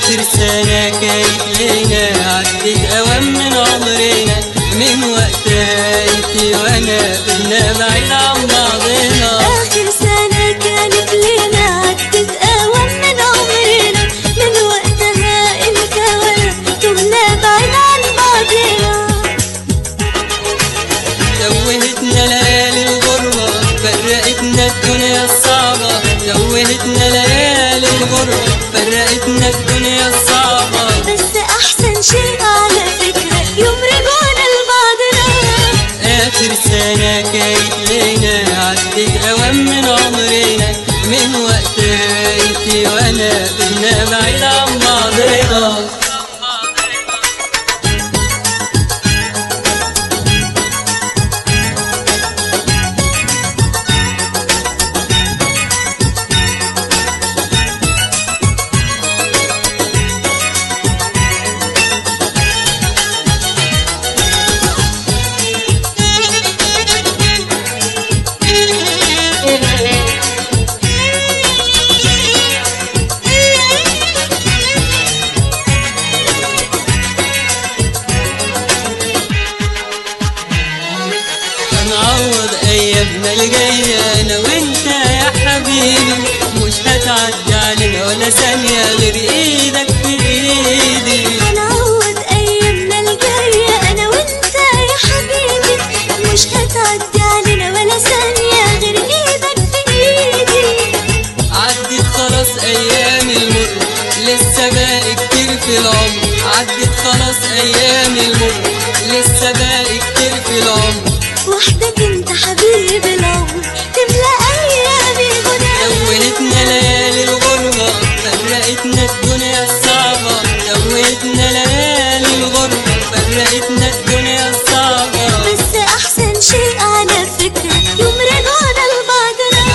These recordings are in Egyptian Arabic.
آخر سنة كانت لينا عدت أوام من عمرنا من وقتها انت وانا بدنا بعيد عن بعضنا آخر سنة كانت لينا عدت أوام من عمرنا من وقتها انت وانا تهنا بعيد عن بعضنا توهتنا ليالي الغربة فرقتنا الدنيا الصعبة توهتنا ليالي الغربة فرقتنا الدنيا الصعبة بس أحسن شيء على فكرة يوم رجعنا لبعضنا آخر سنة كانت لينا عدت أوام من عمرنا من وقتها انت وانا بدنا بعيد عن بعضنا هنعوض ايامنا الجاية انا وانت يا حبيبي مش هتعدي علينا ولا ثانية غير ايدك في ايدي هنعوض أيامنا الجاية أنا وأنت يا حبيبي مش هتعدي علينا ولا ثانية غير إيدك في إيدي عدت خلاص ايام المر لسه باقي كتير في العمر عدت خلاص ايام المر لسه باقي كتير في العمر وحدك أنت حبيب العمر تملى أيامي هنا توهتنا ليالي الغربة فرقتنا الدنيا الصعبة توهتنا ليالي الغربة فرقتنا الدنيا الصعبة بس أحسن شيء على فكرة يوم رجعنا لبعضنا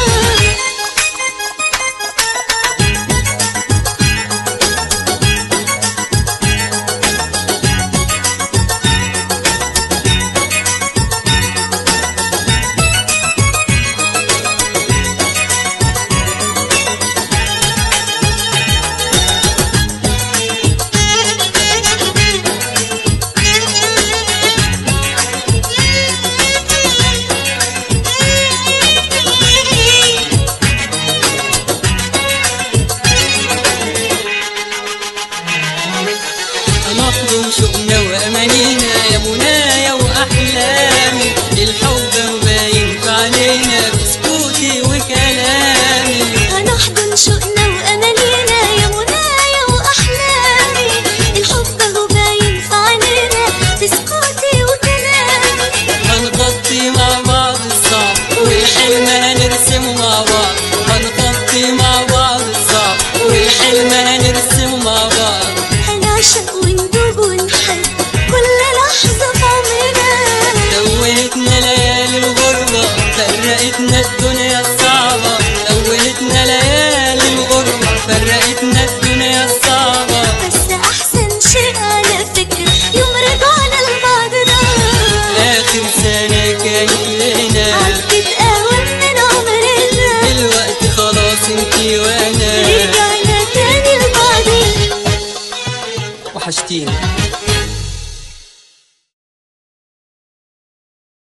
هنحضن شوقنا وأمانينا يا منايا وأحلامي الحب باين في علينا بسكوتي وكلامي هنحضن شوقنا وأمانينا يا منايا وأحلامي الحب هو باين في عينينا في سكوتي وكلامي هنغطي مع بعض الصعب والحلم هنرسمه مع بعض هنغطي مع بعض الصعب والحلم هنرسمه مع بعض هنعشق وندوب ونحب كل لحظة في عمرنا توهتنا ليالي الغربة فرقتنا الدنيا الصعبة توهتنا ليالي الغربة فرقتنا الدنيا الصعبة بس أحسن شيء على فكرة يوم رجعنا لبعضنا آخر سنة كانت لنا عدت أوام من عمرنا دلوقتي خلاص انتي وانا رجعنا تاني لبعضنا وحشتيني